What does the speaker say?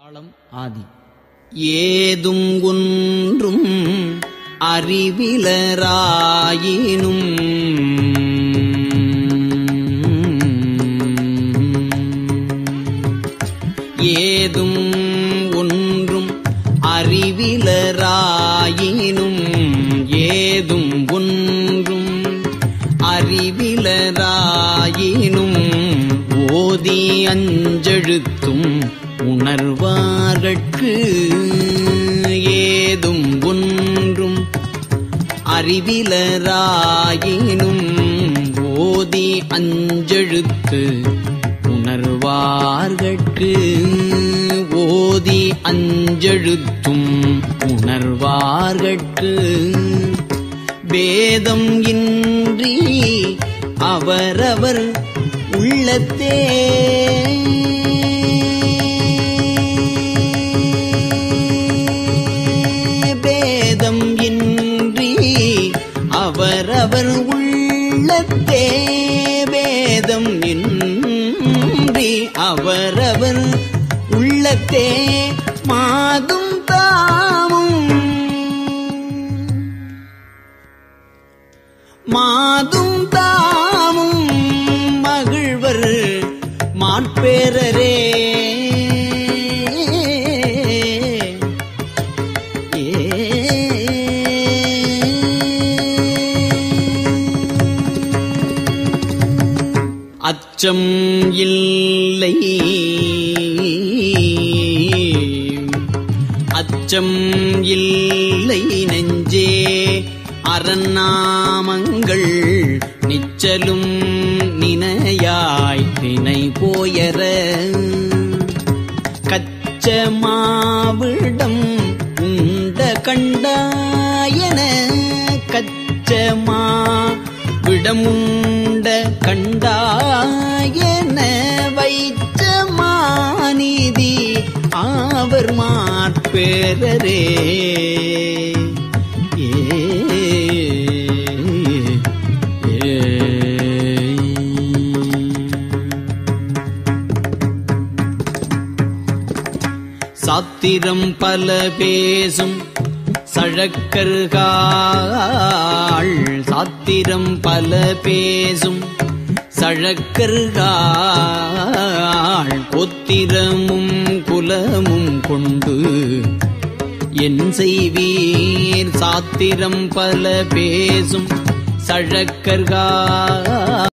ஆழம் ஆதி ஏதும் ஒன்றும் அறிவிலராயினும் ஏதும் ஒன்றும் அறிவிலராயினும் ஏதும் ஒன்றும் அறிவிலராயினும் ஓதி அஞ்செழுத்தும் உணர்வார்கட்கு ஏதும் ஒன்றும் அறிவிலராயினும் ஓதி அஞ்செழுத்து உணர்வார்கட்கு ஓதி அஞ்செழுத்தும் உணர்வார்கட்கு பேதம் இன்றி அவரவர் உள்ளத்தே பேதம் இன்றி அவரவர் உள்ளத்தே வேதம் இன்றி அவரவர் உள்ளத்தே மாதும் தாமும் மாதும் தாமும் மகிழ்வர் மாட்பேரரே அச்சம் இல்லை அச்சம் இல்லை நெஞ்சே அரநாமங்கள் நிச்சலும் நினையாய் தினை போயர கச்ச மாவிடம் உண்ட கண்டாயன கச்சமா விடமுண்ட கண்டாயன வைச்ச மாநிதி ஆவர் மாற்பேரரே ஏ ஏ சாத்திரம் பல பேசும் சழக்கர்கள் சாத்திரம் பல பேசும் சழக்கர்கள் கொத்திரமும் குலமும் கொண்டு என் செய்வீர் சாத்திரம் பல பேசும் சழக்கர்கள்